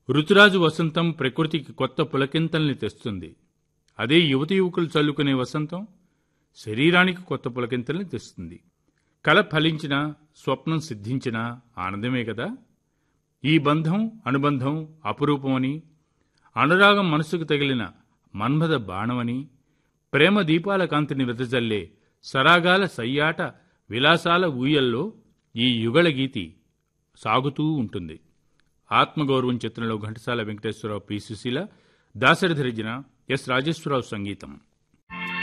ఋతురాజు వసంతం ప్రకృతికి కొత్త పులకింతల్ని తెస్తుంది అదే యువతి యువకులు చల్లుకునే వసంతం శరీరానికి కొత్త పులకింతల్ని తెస్తుంది కల ఫలించిన స్వప్నం సిద్ధించిన ఆనందమే కదా ఈ బంధం అనుబంధం అపురూపమని అనురాగం మనసుకు తగిలిన మన్మథ బాణమని ప్రేమ దీపాల కాంతిని వెదజల్లే సరాగాల సయ్యాట విలాసాల ఊయల్లో ఈ యుగళ గీతి సాగుతూ ఉంటుంది ఆత్మగౌరవం చిత్రంలో ఘంటసాల వెంకటేశ్వరరావు పి సుశీల దాసరిధి రచన ఎస్ రాజేశ్వరరావు సంగీతం